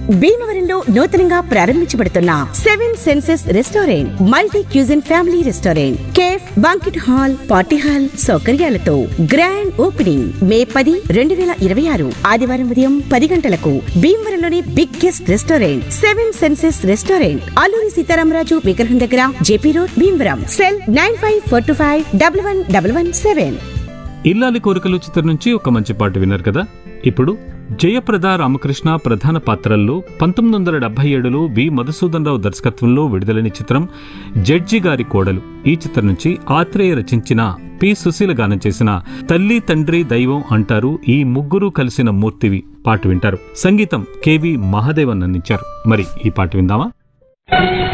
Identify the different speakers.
Speaker 1: భీమవరంలో నూతనంగా ప్రారంభించబడుతున్న seven senses restaurant multi cuisine family restaurant cafe banquet hall party hall సౌకర్యాలతో గ్రాండ్ ఓపెనింగ్ మే పది రెండు వేల ఇరవై ఆరు ఆదివారం ఉదయం పది గంటలకు భీమవరంలోని biggest restaurant seven senses restaurant Alluri Sitaramaraju విగ్రహం దగ్గర JP road Bhimavaram cell nine five four two five double one double one seven
Speaker 2: ఇల్లాలి కోరికలు చిత్రం నుంచి ఒక మంచి పాట విన్నారు కదా ఇప్పుడు జయప్రద రామకృష్ణ ప్రధాన పాత్రల్లో పంతొమ్మిది వందల డెబ్బై ఏడులో వి మధుసూదన్ రావు దర్శకత్వంలో విడుదలైన చిత్రం జడ్జి గారి కోడలు ఈ చిత్రం నుంచి ఆత్రేయ రచించిన పి సుశీల గానం చేసిన తల్లి తండ్రి దైవం అంటారు ఈ ముగ్గురు కలిసిన మూర్తివి పాట వింటారు సంగీతం కెవి మహాదేవన్ అందించారు మరి ఈ పాట విందామా